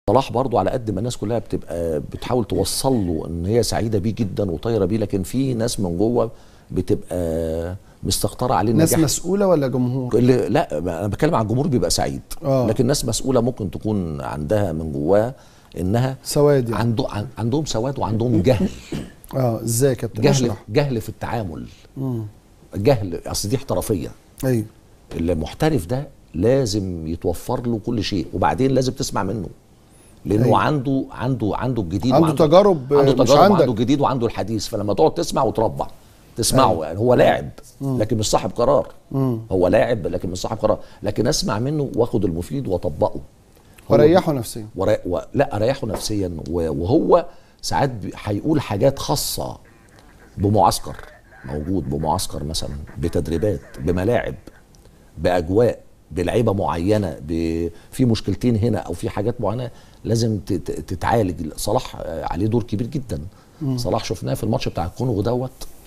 صلاح برضو على قد ما الناس كلها بتبقى بتحاول توصل له ان هي سعيده بيه جدا وطايره بيه لكن في ناس من جوه بتبقى مستكتره عليه ناس النجاح مسؤوله ولا جمهور اللي لا انا بتكلم عن الجمهور بيبقى سعيد آه. لكن ناس مسؤوله ممكن تكون عندها من جواها انها سواد يعني عنده عن- عندهم سواد وعندهم جهل اه ازاي يا كابتن جهل اشرح جهل في التعامل مم. جهل اصل دي احترافيه ايوه المحترف ده لازم يتوفر له كل شيء وبعدين لازم تسمع منه لانه أيوة. عنده عنده عنده الجديد عنده وعنده تجارب، عنده مش تجارب عندك. وعنده الجديد وعنده الحديث فلما تقعد تسمع وتربع تسمعه أيوة. يعني هو لاعب لكن مش صاحب قرار مم. هو لاعب لكن مش صاحب قرار لكن اسمع منه واخد المفيد واطبقه هو وريحه نفسيا ورا... و... لا اريحه نفسيا و... وهو ساعات بي- هيقول حاجات خاصه بمعسكر موجود بمعسكر مثلا بتدريبات بملاعب باجواء بلعيبه معينه ب... في مشكلتين هنا او في حاجات معينه لازم ت... ت- تتعالج صلاح آه، عليه دور كبير جدا صلاح شفناه في الماتش بتاع الكونغو دوت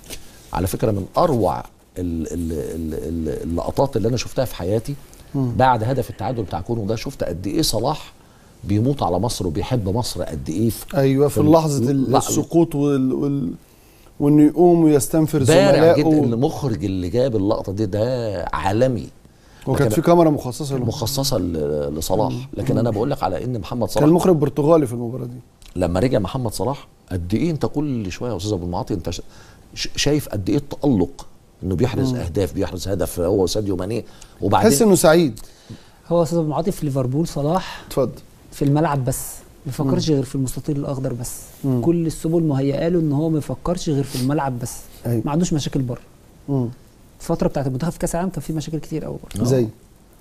على فكره من اروع ال- ال- ال- ال- اللقطات اللي انا شفتها في حياتي بعد هدف التعادل بتاع كونغو ده شفت قد ايه صلاح بيموت على مصر وبيحب مصر قد ايه في ايوه في ال- لحظه لا، السقوط وال... وال... وانه يقوم ويستنفر بارع جدا زملائه المخرج اللي جاب اللقطه دي ده عالمي وكانت في لكن- كاميرا مخصصه له مخصصه ل- لصلاح لكن انا بقول لك على ان محمد كان صلاح المخرج برتغالي في المباراه دي لما رجع محمد صلاح قد ايه انت كل شويه يا استاذ ابو المعاطي انت ش- ش- شايف قد ايه التالق انه بيحرز اهداف بيحرز هدف هو وساديو ماني تحس وبعدين انه سعيد هو استاذ ابو المعاطي في ليفربول صلاح اتفضل في الملعب بس ما بيفكرش غير في المستطيل الاخضر بس مم. كل السبل مهيئه له ان هو ما يفكرش غير في الملعب بس أيوة. ما عندوش مشاكل بره مم. الفتره بتاعت المنتخب في كاس العالم كان في مشاكل كتير قوي بره آه. زي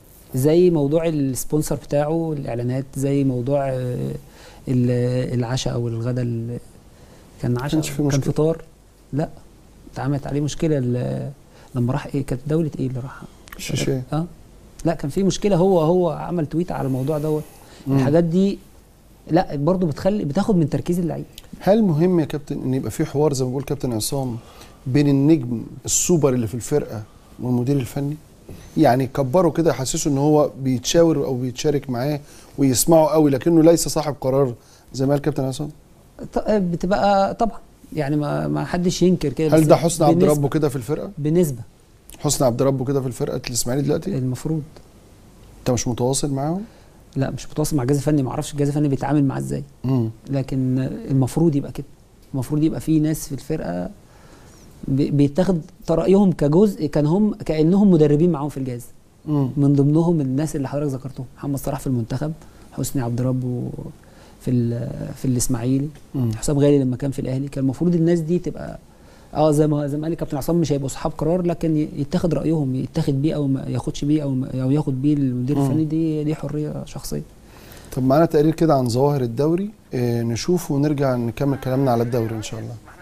زي موضوع السبونسر بتاعه الاعلانات زي موضوع آه، ال- العشاء او الغداء ال- كان عشاء كانش في كان مشكلة. فطار لا اتعملت عليه مشكله ال- لما راح ايه كانت دوله ايه اللي راح الشيشيه اه لا كان في مشكله هو هو عمل تويت على الموضوع دوت مم. الحاجات دي لا برضو بتخلي بتاخد من تركيز اللعيب هل مهم يا كابتن ان يبقى في حوار زي ما بيقول كابتن عصام بين النجم السوبر اللي في الفرقه والمدير الفني يعني يكبره كده يحسسه ان هو بيتشاور او بيتشارك معاه ويسمعه قوي لكنه ليس صاحب قرار زي ما قال كابتن عصام ط- بتبقى طبعا يعني ما ما حدش ينكر كده هل بس ده حسني عبد بنسبة- ربه كده في الفرقه بنسبه حسني عبد ربه كده في الفرقه الاسماعيلي دلوقتي المفروض انت مش متواصل معاهم لا مش متواصل مع الجهاز الفني ما اعرفش الجهاز الفني بيتعامل معاه ازاي امم لكن المفروض يبقى كده المفروض يبقى في ناس في الفرقه بي- بيتاخد رايهم كجزء كان هم كانهم مدربين معاهم في الجهاز امم من ضمنهم الناس اللي حضرتك ذكرتهم محمد صلاح في المنتخب حسني عبد ربه في ال- في الاسماعيلي مم. حسام غالي لما كان في الاهلي كان المفروض الناس دي تبقى اه زي ما زي ما قال كابتن عصام مش هيبقوا اصحاب قرار لكن ي- يتاخد رايهم يتاخد بيه او ما ياخدش بيه او ما- او ياخد بيه المدير مم. الفني دي دي حريه شخصيه طب معانا تقرير كده عن ظواهر الدوري اه نشوفه ونرجع نكمل كلامنا على الدوري ان شاء الله